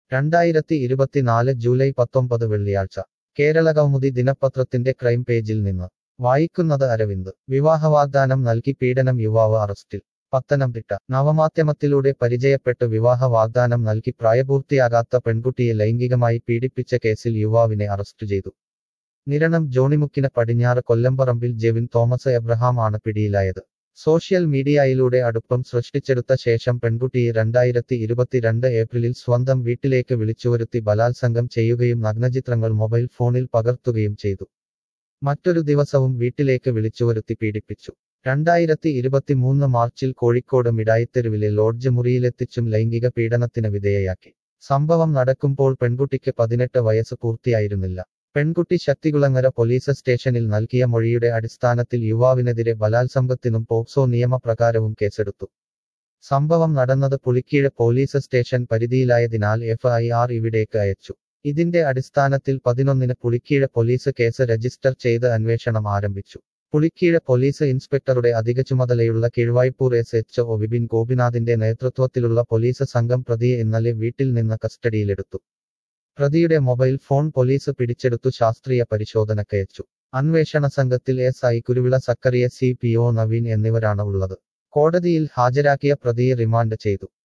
രണ്ടായിരത്തി ഇരുപത്തിനാല് ജൂലൈ പത്തൊമ്പത് വെള്ളിയാഴ്ച കേരളകൗമുദി ദിനപത്രത്തിന്റെ ക്രൈം പേജിൽ നിന്ന് വായിക്കുന്നത് അരവിന്ദ് വിവാഹവാഗ്ദാനം നൽകി പീഡനം യുവാവ് അറസ്റ്റിൽ പത്തനംതിട്ട നവമാധ്യമത്തിലൂടെ പരിചയപ്പെട്ട് വിവാഹ വാഗ്ദാനം നൽകി പ്രായപൂർത്തിയാകാത്ത പെൺകുട്ടിയെ ലൈംഗികമായി പീഡിപ്പിച്ച കേസിൽ യുവാവിനെ അറസ്റ്റ് ചെയ്തു നിരണം ജോണിമുക്കിന് പടിഞ്ഞാറ് കൊല്ലംപറമ്പിൽ ജെവിൻ തോമസ് എബ്രഹാം ആണ് പിടിയിലായത് സോഷ്യൽ മീഡിയയിലൂടെ അടുപ്പം സൃഷ്ടിച്ചെടുത്ത ശേഷം പെൺകുട്ടിയെ രണ്ടായിരത്തി ഇരുപത്തിരണ്ട് ഏപ്രിലിൽ സ്വന്തം വീട്ടിലേക്ക് വിളിച്ചുവരുത്തി ബലാത്സംഗം ചെയ്യുകയും നഗ്നചിത്രങ്ങൾ മൊബൈൽ ഫോണിൽ പകർത്തുകയും ചെയ്തു മറ്റൊരു ദിവസവും വീട്ടിലേക്ക് വിളിച്ചുവരുത്തി പീഡിപ്പിച്ചു രണ്ടായിരത്തി ഇരുപത്തിമൂന്ന് മാർച്ചിൽ കോഴിക്കോട് മിഠായിത്തെരുവിലെ ലോഡ്ജ് മുറിയിലെത്തിച്ചും ലൈംഗിക പീഡനത്തിന് വിധേയയാക്കി സംഭവം നടക്കുമ്പോൾ പെൺകുട്ടിക്ക് പതിനെട്ട് വയസ്സ് പൂർത്തിയായിരുന്നില്ല പെൺകുട്ടി ശക്തികുളങ്ങര പോലീസ് സ്റ്റേഷനിൽ നൽകിയ മൊഴിയുടെ അടിസ്ഥാനത്തിൽ യുവാവിനെതിരെ ബലാത്സംഗത്തിനും പോക്സോ നിയമപ്രകാരവും കേസെടുത്തു സംഭവം നടന്നത് പുളിക്കീഴ് പോലീസ് സ്റ്റേഷൻ പരിധിയിലായതിനാൽ എഫ് ഐ ആർ ഇവിടേക്ക് അയച്ചു ഇതിന്റെ അടിസ്ഥാനത്തിൽ പതിനൊന്നിന് പുളിക്കീഴ് പോലീസ് കേസ് രജിസ്റ്റർ ചെയ്ത് അന്വേഷണം ആരംഭിച്ചു പുളിക്കീഴ് പോലീസ് ഇൻസ്പെക്ടറുടെ അധിക ചുമതലയുള്ള Keezhvaipur S H O Vipin ഗോപിനാഥിന്റെ നേതൃത്വത്തിലുള്ള പോലീസ് സംഘം പ്രതിയെ ഇന്നലെ വീട്ടിൽ നിന്ന് കസ്റ്റഡിയിലെടുത്തു പ്രതിയുടെ മൊബൈൽ ഫോൺ പോലീസ് പിടിച്ചെടുത്തു ശാസ്ത്രീയ പരിശോധനക്കയച്ചു അന്വേഷണ സംഘത്തിൽ S I Kuruvila Zachariah C P O Naveen എന്നിവരാണ് ഉള്ളത് കോടതിയിൽ ഹാജരാക്കിയ പ്രതിയെ റിമാൻഡ് ചെയ്തു